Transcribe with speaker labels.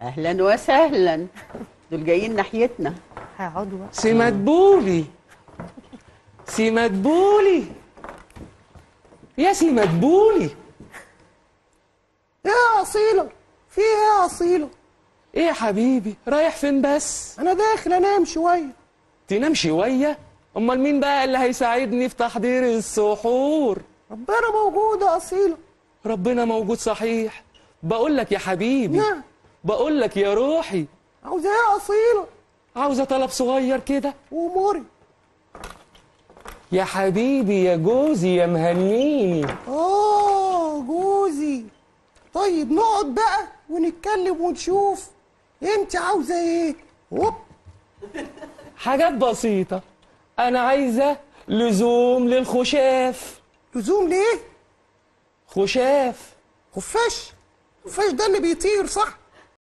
Speaker 1: اهلا وسهلا دول جايين ناحيتنا
Speaker 2: هيقعدوا بقى
Speaker 3: سي مدبولي سي مدبولي يا سي مدبولي
Speaker 4: ايه يا اصيله في ايه يا اصيله
Speaker 3: ايه يا حبيبي رايح فين بس
Speaker 4: انا داخل انام شويه
Speaker 3: تنام شويه امال مين بقى اللي هيساعدني في تحضير السحور
Speaker 4: ربنا موجود يا اصيله
Speaker 3: ربنا موجود صحيح بقول لك يا حبيبي
Speaker 4: نعم
Speaker 3: بقول لك يا روحي
Speaker 4: عاوز ايه يا اصيله
Speaker 3: عاوزه طلب صغير كده
Speaker 4: واموري
Speaker 3: يا حبيبي يا جوزي يا مهنيني
Speaker 4: اه جوزي طيب نقعد بقى ونتكلم ونشوف انت عاوزه ايه هوب
Speaker 3: حاجات بسيطة أنا عايزة لزوم للخشاف
Speaker 4: لزوم ليه
Speaker 3: خشاف
Speaker 4: خفاش خفاش ده اللي بيطير صح